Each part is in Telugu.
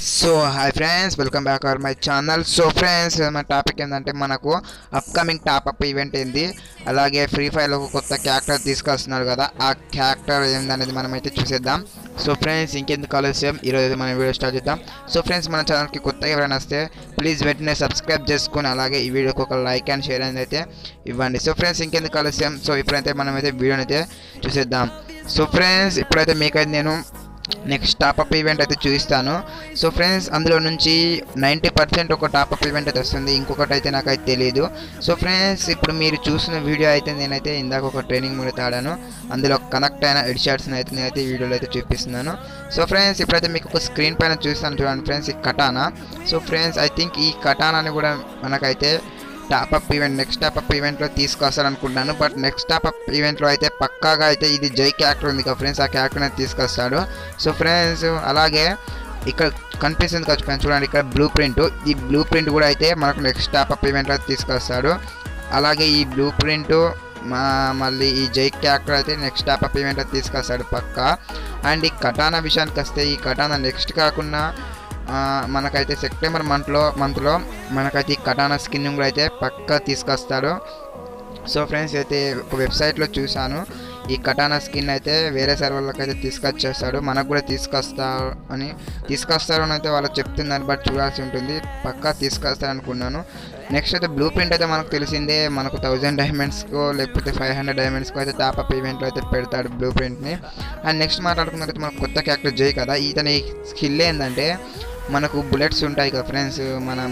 so hi friends welcome back our my channel so friends మన టాపిక్ ఏంటంటే మనకు అప్కమింగ్ టాప్అప్ ఈవెంట్ ఏంది అలాగే ఫ్రీ ఫైర్లో ఒక కొత్త క్యారెక్టర్ తీసుకొస్తున్నారు కదా ఆ క్యారెక్టర్ ఏందనేది మనం అయితే చూసేద్దాం సో ఫ్రెండ్స్ ఇంకెందుకు ఆలస్యం ఈరోజు అయితే మనం వీడియో స్టార్ట్ చేద్దాం సో ఫ్రెండ్స్ మన ఛానల్కి కొత్తగా ఎవరైనా వస్తే ప్లీజ్ వెంటనే సబ్స్క్రైబ్ చేసుకొని అలాగే ఈ వీడియోకి ఒక లైక్ అండ్ షేర్ అనేది అయితే ఇవ్వండి సో ఫ్రెండ్స్ ఇంకెందుకు ఆలస్యం సో ఇప్పుడైతే మనం అయితే వీడియోని అయితే చూసేద్దాం సో ఫ్రెండ్స్ ఇప్పుడైతే మీకైతే నేను నెక్స్ట్ టాప్అప్ ఈవెంట్ అయితే చూపిస్తాను సో ఫ్రెండ్స్ అందులో నుంచి నైంటీ పర్సెంట్ ఒక టాప్అప్ ఈవెంట్ అయితే వస్తుంది ఇంకొకటి అయితే నాకైతే తెలియదు సో ఫ్రెండ్స్ ఇప్పుడు మీరు చూసిన వీడియో అయితే నేనైతే ఇందాక ఒక ట్రైనింగ్ మూడు తాడాను అందులో కనెక్ట్ అయిన హెడ్ షాట్స్ని అయితే నేనైతే ఈ వీడియోలో అయితే చూపిస్తున్నాను సో ఫ్రెండ్స్ ఇప్పుడైతే మీకు ఒక స్క్రీన్ పైన చూస్తాను చూడండి ఫ్రెండ్స్ ఈ katana so friends I think ఈ కటానాని కూడా మనకైతే టాప్అప్ ఈవెంట్ నెక్స్ట్ టాప్అప్ ఈవెంట్లో తీసుకొస్తారనుకుంటున్నాను బట్ నెక్స్ట్ టాప్అప్ ఈవెంట్లో అయితే పక్కాగా అయితే ఇది జై క్యారెక్టర్ ఉంది కదా ఫ్రెండ్స్ ఆ క్యారెక్టర్ అయితే తీసుకొస్తాడు సో ఫ్రెండ్స్ అలాగే ఇక్కడ కనిపిస్తుంది కదా ఫ్రెండ్స్ చూడండి ఇక్కడ బ్లూ ప్రింట్ ఈ బ్లూ ప్రింట్ కూడా అయితే మనకు నెక్స్ట్ టాప్అప్ ఈవెంట్లో తీసుకొస్తాడు అలాగే ఈ బ్లూ ప్రింట్ మా మళ్ళీ ఈ జై క్యారెక్టర్ అయితే నెక్స్ట్ టాప్అప్ ఈవెంట్లో తీసుకొస్తాడు పక్కా అండ్ ఈ కటానా విషయానికి వస్తే ఈ కటానా నెక్స్ట్ కాకుండా ఆ, మనకైతే సెప్టెంబర్ మంత్లో మంత్లో మనకైతే ఈ కటానా స్కిన్ కూడా అయితే పక్కా తీసుకొస్తాడు సో ఫ్రెండ్స్ అయితే ఒక వెబ్సైట్లో చూశాను ఈ కటానా స్కిన్ అయితే వేరే సర్వర్లకు అయితే తీసుకొచ్చేస్తాడు మనకు కూడా తీసుకొస్తా అని తీసుకొస్తారు అని అయితే వాళ్ళు చెప్తున్నారు బట్ చూడాల్సి ఉంటుంది పక్కా తీసుకొస్తారు అనుకున్నాను నెక్స్ట్ అయితే బ్లూ ప్రింట్ అయితే మనకు తెలిసిందే మనకు థౌజండ్ డైమండ్స్కో లేకపోతే ఫైవ్ హండ్రెడ్ డైమండ్స్కో అయితే టాప్అప్ ఈవెంట్లో అయితే పెడతాడు బ్లూ ప్రింట్ని అండ్ నెక్స్ట్ మాట్లాడుకున్నట్లయితే మనకు కొత్త క్యారెక్టర్ జై కదా ఇతని స్కిల్ ఏంటంటే మనకు బుల్లెట్స్ ఉంటాయి కదా ఫ్రెండ్స్ మనం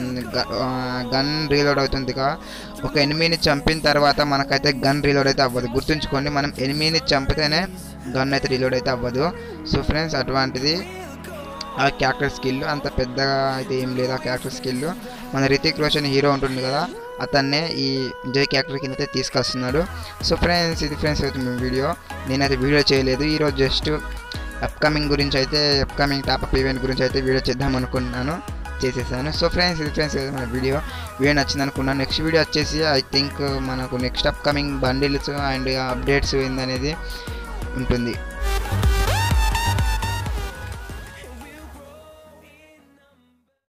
గన్ రీలోడ్ అవుతుంది కదా ఒక ఎనిమిని చంపిన తర్వాత మనకైతే గన్ రీలోడ్ అయితే అవ్వదు గుర్తుంచుకోండి మనం ఎనిమిని చంపితేనే గన్ అయితే రీలోడ్ అయితే అవ్వదు సో ఫ్రెండ్స్ అటువంటిది ఆ క్యారెక్టర్ స్కిల్ అంత పెద్దగా అయితే ఏం లేదు ఆ క్యారెక్టర్ స్కిల్ మన రితిక్ రోషన్ హీరో ఉంటుంది కదా అతన్నే ఈ జై క్యారెక్టర్ కింద అయితే తీసుకొస్తున్నాడు సో ఫ్రెండ్స్ ఇది ఫ్రెండ్స్ అయితే మీ వీడియో నేనైతే వీడియో చేయలేదు ఈరోజు జస్ట్ అప్కమింగ్ గురించి అయితే అప్కమింగ్ టాప్అప్ ఈవెంట్ గురించి అయితే వీడియో చేద్దాం అనుకున్నాను చేసేసాను సో ఫ్రెండ్స్ ఇది ఫ్రెండ్స్ మన వీడియో వీడియో నచ్చింది అనుకున్నాను నెక్స్ట్ వీడియో వచ్చేసి ఐ థింక్ మనకు next upcoming bundles and updates ఏందనేది ఉంటుంది